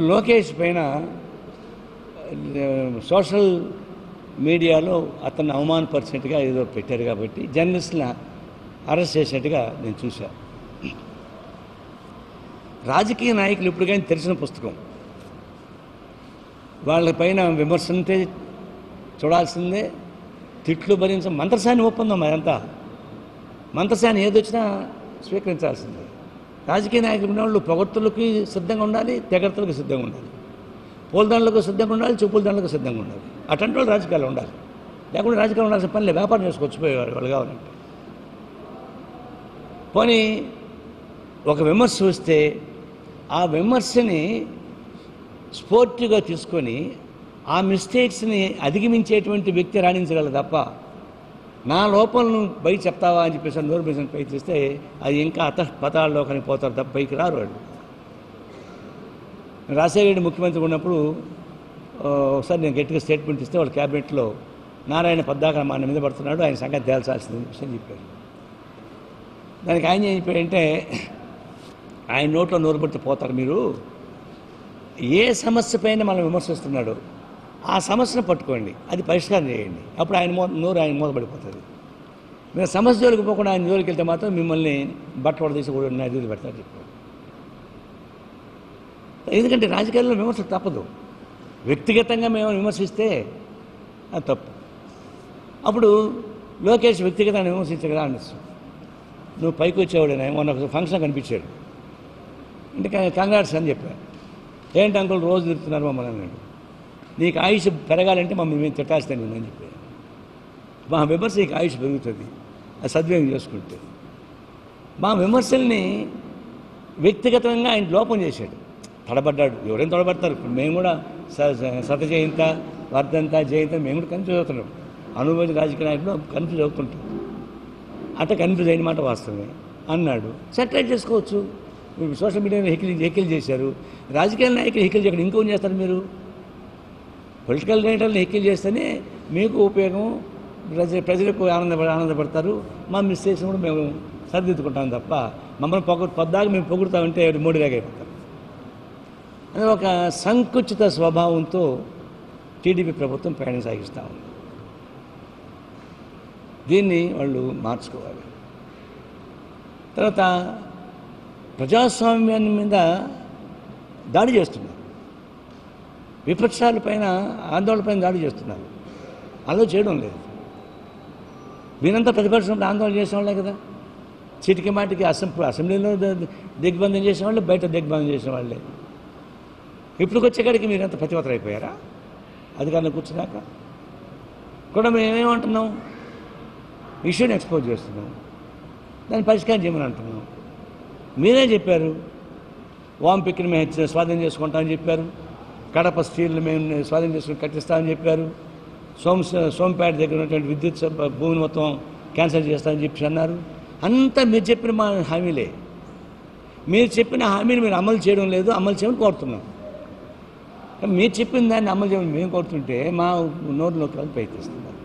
లోకేష్ పైన ఆ, సోషల్ మీడియాలో అతన్ని అవమానపరిచినట్టుగా ఏదో పెట్టారు కాబట్టి జర్నలిస్ట్ని అరెస్ట్ చేసినట్టుగా నేను చూశా రాజకీయ నాయకులు ఇప్పటికైనా తెలిసిన పుస్తకం వాళ్ళపైన విమర్శ ఉంటే చూడాల్సిందే తిట్లు భరించ మంత్రసాని ఒప్పందం అదంతా మంత్రసాని ఏదొచ్చినా స్వీకరించాల్సిందే రాజకీయ నాయకులు ఉన్నవాళ్ళు పొగడ్తలకి సిద్ధంగా ఉండాలి తెగడ్తలకు సిద్ధంగా ఉండాలి పూలదండలకు సిద్ధంగా ఉండాలి చెప్పుల దండలకు సిద్ధంగా ఉండాలి అటువంటి వాళ్ళు రాజకీయాలు ఉండాలి లేకుండా రాజకీయాలు ఉండాల్సిన పని లేదు వ్యాపారం చేసుకొచ్చి పోయేవారు వాళ్ళు కావాలంటే పోనీ ఒక విమర్శ వస్తే ఆ విమర్శని స్పోర్టివ్గా తీసుకొని ఆ మిస్టేక్స్ని అధిగమించేటువంటి వ్యక్తి రాణించగలరు తప్ప నా లోపలను బయట చెప్తావా అని చెప్పేసి నోరు మీద ప్రయత్నిస్తే అది ఇంకా అత పతాల్లోకని పోతారు తప్ప పైకి రారు వాళ్ళు రాజశేఖర ముఖ్యమంత్రి ఉన్నప్పుడు ఆ, ఒకసారి నేను గట్టిగా స్టేట్మెంట్ ఇస్తే వాళ్ళ క్యాబినెట్లో నారాయణ పద్దాక మన మీద పడుతున్నాడు ఆయన సంగతి తేల్చాల్సింది విషయం చెప్పారు దానికి ఆయన ఏం చెప్పాడంటే ఆయన నోట్లో నోరు పడితే పోతారు మీరు ఏ సమస్య పైన మనం విమర్శిస్తున్నాడో ఆ సమస్యను పట్టుకోండి అది పరిష్కారం చేయండి అప్పుడు ఆయన మో నోరు ఆయన మూతపడిపోతుంది మీరు సమస్య జోలికి పోకుండా ఆయన జోలికి వెళ్తే మాత్రం మిమ్మల్ని బట్టలు తీసి కూడా నది పెడతారు చెప్పారు ఎందుకంటే రాజకీయాల్లో విమర్శ తప్పదు వ్యక్తిగతంగా మేము విమర్శిస్తే అది తప్పు అప్పుడు లోకేష్ వ్యక్తిగతంగా విమర్శించగల అనొచ్చు నువ్వు పైకి వచ్చేవాడేనా మొన్న ఒక ఫంక్షన్ కనిపించాడు అంటే కంగాట్స్ అని చెప్పాను ఏంటి అంకుల్ రోజు తిరుగుతున్నారు మమ్మల్ని అన్నాడు నీకు ఆయుష్ పెరగాలంటే మమ్మల్ని మేము తిట్టాల్సిందే నేను అని చెప్పాను మా విమర్శ నీకు ఆయుష్ పెరుగుతుంది అది సద్వినియోగం చేసుకుంటే మా విమర్శల్ని వ్యక్తిగతంగా ఆయన లోపం చేశాడు తడబడ్డాడు ఎవరైనా తడబడతారు ఇప్పుడు మేము కూడా స- స- శత జయంత వర్ధంత జయంత మేము కూడా కన్ఫ్యూజ్ అవుతున్నాం అనుభవించిన రాజకీయ నాయకులు కన్ఫ్యూజ్ అవుతుంటాం అట్ట కన్ఫ్యూజ్ అయిన మాట వాస్తవమే అన్నాడు సెటరేట్ చేసుకోవచ్చు ఇప్పుడు సోషల్ మీడియాలో హెకిల్ హెకిల్ చేశారు రాజకీయ నాయకులు హెకిల్ చేయకుండా ఇంకోం చేస్తారు మీరు పొలిటికల్ లీడర్ని హెకిల్ చేస్తేనే మీకు ఉపయోగం ప్రజ ప్రజలకు ఆనంద ఆనందపడతారు మా మిస్టేక్స్ కూడా మేము సరిదిద్దుకుంటాం తప్ప మమ్మల్ని పొగ పొద్దాక మేము పొగుడుతామంటే మూడులాగా అయిపోతాం అని ఒక సంకుచిత స్వభావంతో టీడీపీ ప్రభుత్వం ప్రయాణం సాగిస్తూ ఉంది దీన్ని వాళ్ళు మార్చుకోవాలి తర్వాత ప్రజాస్వామ్యాన్ని మీద దాడి చేస్తున్నారు విపక్షాల పైన ఆందోళన పైన దాడి చేస్తున్నారు అలా చేయడం లేదు మీరంతా ప్రతిపక్షంలో ఆందోళన చేసిన వాళ్ళే కదా చీటికి మాటికి అసెంబ్లీ అసెంబ్లీలో ద- దిగ్బంధం చేసిన వాళ్ళు బయట దిగ్బంధం చేసిన వాళ్ళే ఇప్పుడు వచ్చేకాడికి మీరంతా ప్రతివతలు అయిపోయారా అధికారంలో కూర్చున్నాక కూడా మేము ఏమేమంటున్నాం ఇష్యూని ఎక్స్పోజ్ చేస్తున్నాం దాన్ని పరిష్కారం చేయమని అంటున్నాం మీరే చెప్పారు వామ్ పిక్ని మేము హెచ్చ- స్వాధీనం చేసుకుంటామని చెప్పారు కడప స్టీల్ని మేము స్వాధీనం చేసుకుని కట్టిస్తామని చెప్పారు సోమ సోంపేట దగ్గర ఉన్నటువంటి విద్యుత్ సబ్- భూమిని మొత్తం క్యాన్సిల్ చేస్తామని చెప్పి అన్నారు అంతా మీరు చెప్పిన మా హామీలే మీరు చెప్పిన హామీని మీరు అమలు చేయడం లేదు అమలు చేయమని కోరుతున్నాం మీరు చెప్పిన దాన్ని అమలు చేయమని మేము కోరుతుంటే మా నోరులోకి వాళ్ళు ప్రయత్నిస్తున్నారు